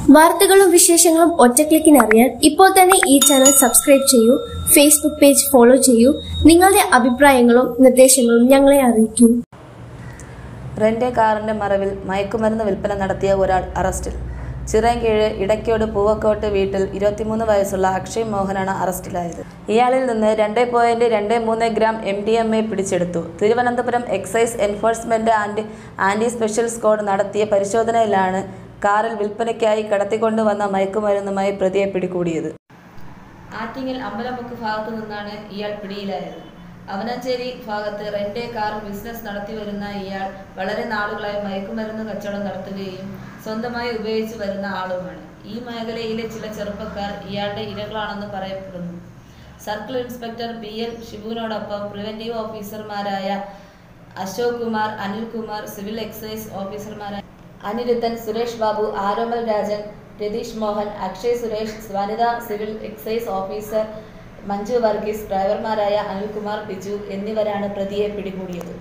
വാർത്തകളും വിശേഷങ്ങളും ഒറ്റക്ലിക്കിനറിയാൻ ഇപ്പോൾ തന്നെ ഈ ചാനൽ സബ്സ്ക്രൈബ് ചെയ്യൂ ഫേസ്ബുക്ക് പേജ് ഫോളോ ചെയ്യൂ നിങ്ങളുടെ അഭിപ്രായങ്ങളും നിർദ്ദേശങ്ങളും ഞങ്ങളെ അറിയിക്കൂ റെന്റെ കാറിന്റെ മറവിൽ മയക്കുമരുന്ന് വിൽപ്പന നടത്തിയ ഒരാൾ അറസ്റ്റിൽ ചിറയൻകീഴ് ഇടയ്ക്കോട് പൂവക്കോട്ട് വീട്ടിൽ ഇരുപത്തിമൂന്ന് വയസ്സുള്ള അക്ഷയ് മോഹനാണ് അറസ്റ്റിലായത് ഇയാളിൽ നിന്ന് രണ്ട് പോയിന്റ് രണ്ട് മൂന്ന് gram M D M A പിടിച്ചെടുത്തു Thiruvananthapuram excise enforcement and anti special squad നടത്തിയ പരിശോധനയിലാണ് കാറിൽ വിൽപ്പനയ്ക്കായി കടത്തിക്കൊണ്ടുവന്ന മയക്കുമരുന്നുമായി പ്രതിയെ പിടികൂടിയത് ആറ്റിങ്ങൽ അമ്പലമുക്ക് ഭാഗത്തു നിന്നാണ് ഇയാൾ പിടിയിലായത് അവനഞ്ചേരി ഭാഗത്ത് റെന്റെ കാർ ബിസിനസ് നടത്തി വരുന്ന ഇയാൾ വളരെ നാളുകളായി മയക്കുമരുന്ന് കച്ചവടം നടത്തുകയും സ്വന്തമായി ഉപയോഗിച്ചു വരുന്ന ആളുമാണ് ഈ മേഖലയിലെ ചില ചെറുപ്പക്കാർ ഇയാളുടെ ഇരകളാണെന്ന് പറയപ്പെടുന്നു സർക്കിൾ ഇൻസ്പെക്ടർ പി എൽ ഷിബുവിനോടൊപ്പം പ്രിവന്റീവ് ഓഫീസർമാരായ അശോക് കുമാർ അനിൽകുമാർ സിവിൽ എക്സൈസ് ഓഫീസർമാരായ അനിരുദ്ധൻ സുരേഷ് ബാബു ആരോമൽ രാജൻ രതീഷ് മോഹൻ അക്ഷയ് സുരേഷ് വനിതാ civil excise officer Manju Varghese ഡ്രൈവർമാരായ അനിൽകുമാർ ബിജു എന്നിവരാണ് പ്രതിയെ പിടികൂടിയത്